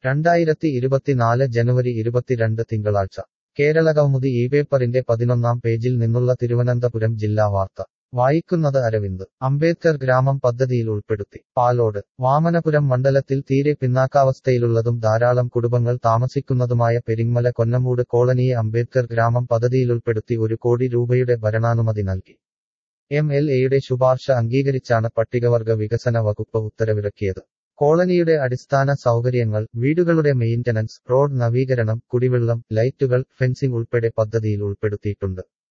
രണ്ടായിരത്തി ഇരുപത്തിനാല് ജനുവരി ഇരുപത്തിരണ്ട് തിങ്കളാഴ്ച കേരള കൗമുദി ഈ പേപ്പറിന്റെ പതിനൊന്നാം പേജിൽ നിന്നുള്ള തിരുവനന്തപുരം ജില്ലാ വാർത്ത വായിക്കുന്നത് അരവിന്ദ് അംബേദ്കർ ഗ്രാമം പദ്ധതിയിൽ ഉൾപ്പെടുത്തി പാലോട് വാമനപുരം മണ്ഡലത്തിൽ തീരെ പിന്നാക്കാവസ്ഥയിലുള്ളതും ധാരാളം കുടുംബങ്ങൾ താമസിക്കുന്നതുമായ പെരിങ്ങമല കൊന്നമൂട് കോളനിയെ അംബേദ്കർ ഗ്രാമം പദ്ധതിയിലുൾപ്പെടുത്തി ഒരു കോടി രൂപയുടെ ഭരണാനുമതി നൽകി എം എൽ എയുടെ ശുപാർശ അംഗീകരിച്ചാണ് പട്ടികവർഗ വികസന വകുപ്പ് ഉത്തരവിറക്കിയത് കോളനിയുടെ അടിസ്ഥാന സൗകര്യങ്ങൾ വീടുകളുടെ മെയിന്റനൻസ് റോഡ് നവീകരണം കുടിവെള്ളം ലൈറ്റുകൾ ഫെൻസിംഗ് ഉൾപ്പെടെ പദ്ധതിയിൽ ഉൾപ്പെടുത്തിയിട്ടുണ്ട്